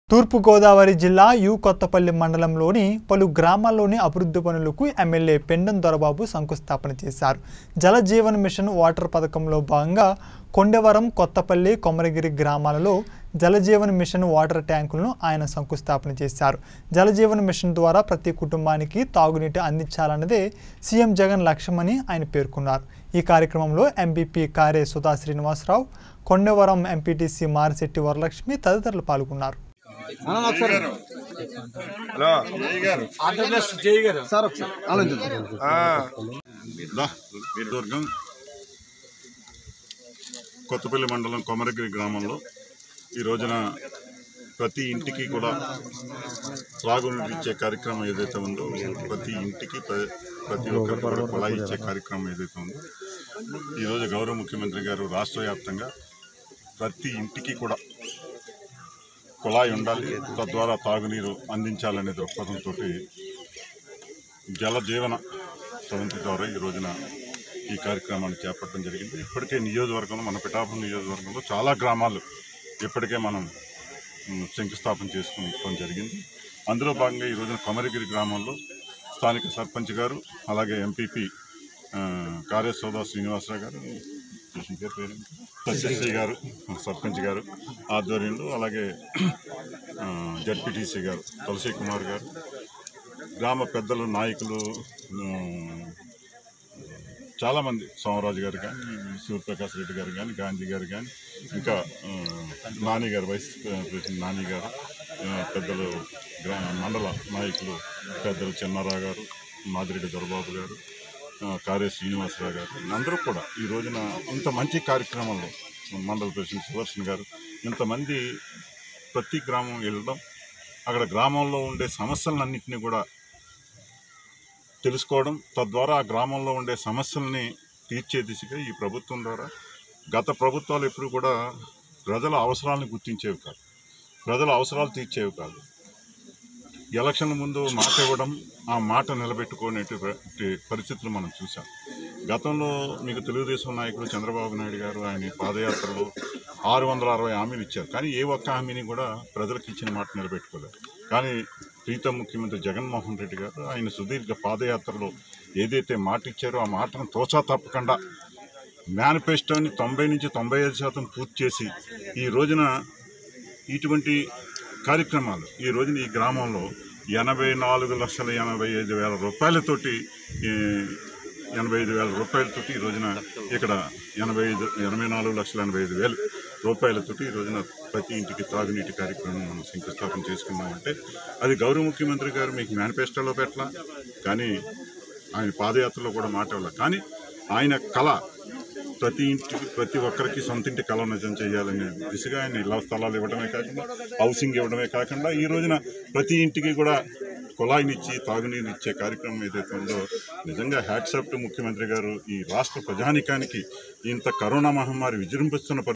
తూర్పుగోదావరి జిల్లా యు కొత్తపల్లి మండలంలోని పలు గ్రామాల్లోని అభివృద్ధి పనులకు ఎమ్మెల్యే పెండం దొరబాబు శంకుస్థాపన చేశారు జల జీవన్ మిషన్ వాటర్ పథకంలో భాగంగా కొండవరం కొత్తపల్లి కొమరగిరి గ్రామాలలో జలజీవన్ మిషన్ వాటర్ ట్యాంకులను ఆయన శంకుస్థాపన చేశారు జలజీవన్ మిషన్ ద్వారా ప్రతి కుటుంబానికి తాగునీటి అందించాలన్నదే సీఎం జగన్ లక్ష్యమని ఆయన పేర్కొన్నారు ఈ కార్యక్రమంలో ఎంపీపీ కారే సుధా శ్రీనివాసరావు కొండవరం ఎంపీటీసీ మారిశెట్టి వరలక్ష్మి తదితరులు పాల్గొన్నారు మనం ఒకసారి హలో ఆంధ్రప్రదేశ్ జై గారు సార్ ఒకసారి ఆలోచించండి దా, దుర్గం కొత్తపల్లి మండలం కొమరగిరి గ్రామంలో ఈ రోజున ప్రతి ఇంటికి కూడా త్రాగునీరు ఇచ్చే కార్యక్రమం ఏదైతే ఉందో ప్రతి ఇంటికి ప్ర- ప్రతి ఒక్కరికి కూడా కుళాయి ఇచ్చే కార్యక్రమం ఏదైతే ఉందో ఈరోజు గౌరవ ముఖ్యమంత్రి గారు రాష్ట్ర వ్యాప్తంగా ప్రతి ఇంటికి కూడా కుళాయి ఉండాలి తద్వారా తాగునీరు అందించాలనే దృక్పథంతో జల జీవన సమితి ద్వారా ఈ రోజున ఈ కార్యక్రమాన్ని చేపట్టడం జరిగింది ఇప్పటికే నియోజకవర్గంలో మన పిఠాపురం నియోజకవర్గంలో చాలా గ్రామాలు ఇప్పటికే మనం ఉమ్, శంకుస్థాపన చేసుకోవడం జరిగింది అందులో భాగంగా ఈ రోజున కొమరగిరి గ్రామంలో స్థానిక సర్పంచ్ గారు అలాగే ఎంపీపీ కార్య సోదా శ్రీనివాసరావు గారు కృష్ణ గారి పేరు ఏంటి? సత్యశ్రీ గారు సర్పంచ్ గారు ఆధ్వర్యంలో అలాగే జడ్పీటీసీ గారు తులసి కుమార్ గారు గ్రామ పెద్దలు నాయకులు ఉమ్, చాలామంది సోమరాజు గారు కానీ శివప్రకాష్ రెడ్డి గారు కానీ గాంధీ గారు కానీ ఇంకా ఉమ్, నాని గారు వైస్ ప్రెసిడెంట్ నాని గారు ఆ, పెద్దలు గ్రా మండల నాయకులు పెద్దలు చెన్నారావు గారు మాదిరెడ్డి దొరబాబు గారు ఆ, కార్య శ్రీనివాసరావు గారు అందరూ కూడా ఈ రోజున ఇంత మంచి కార్యక్రమంలో మండల ప్రెసిడెంట్ సుదర్శన్ గారు ఇంతమంది ప్రతి గ్రామం వెళ్ళడం అక్కడ గ్రామంలో ఉండే సమస్యలన్నింటినీ కూడా తెలుసుకోవడం తద్వారా ఆ గ్రామంలో ఉండే సమస్యల్ని తీర్చే దిశగా ఈ ప్రభుత్వం ద్వారా గత ప్రభుత్వాలు ఎప్పుడు కూడా ప్రజల అవసరాలను గుర్తించేవి కాదు ప్రజల అవసరాలు తీర్చేవి కాదు ఎలక్షన్ల ముందు మాట ఇవ్వడం ఆ మాట నిలబెట్టుకునేటువంటి పరిస్థితులు మనం చూసాం గతంలో మీకు తెలుగుదేశం నాయకుడు చంద్రబాబు నాయుడు గారు ఆయన పాదయాత్రలో ఆరు వందల అరవై హామీలు ఇచ్చారు కానీ ఏ ఒక్క హామీని కూడా ప్రజలకు ఇచ్చిన మాట నిలబెట్టుకోలేదు కానీ ప్రీతం ముఖ్యమంత్రి జగన్మోహన్ రెడ్డి గారు ఆయన సుదీర్ఘ పాదయాత్రలో ఏదైతే మాట ఇచ్చారో ఆ మాటను తోచా తప్పకుండా మేనిఫెస్టోని తొంభై నుంచి తొంభై ఐదు శాతం పూర్తి చేసి ఈ రోజున ఇటువంటి కార్యక్రమాలు ఈ రోజున ఈ గ్రామంలో ఎనభై నాలుగు లక్షల ఎనభై ఐదు వేల రూపాయలతోటి ఈ, ఎనభై ఐదు వేల రూపాయలతోటి ఈ రోజున ఇక్కడ ఎనభై ఐదు ఎనభై నాలుగు లక్షల ఎనభై ఐదు వేలు రూపాయలతోటి ఈ రోజున ప్రతి ఇంటికి తాగునీటి కార్యక్రమం మనం శంకుస్థాపన చేసుకున్నామంటే అది గౌరవ ముఖ్యమంత్రి గారు మీకు మేనిఫెస్టోలో పెట్టలా కానీ ఆయన పాదయాత్రలో కూడా మాట్లాడాలి కానీ ఆయన కళ ప్రతి ఇంటికి ప్రతి ఒక్కరికి సొంత ఇంటి కళ నిజం చేయాలనే దిశగా ఆయన ఇళ్ల స్థలాలు ఇవ్వడమే కాకుండా హౌసింగ్ ఇవ్వడమే కాకుండా ఈ రోజున ప్రతి ఇంటికి కూడా కుళాయినిచ్చి తాగునీరు ఇచ్చే కార్యక్రమం ఏదైతే ఉందో నిజంగా హ్యాట్సాప్ టు ముఖ్యమంత్రి గారు ఈ రాష్ట్ర ప్రజానికానికి ఇంత కరోనా మహమ్మారి విజృంభిస్తున్న పరి-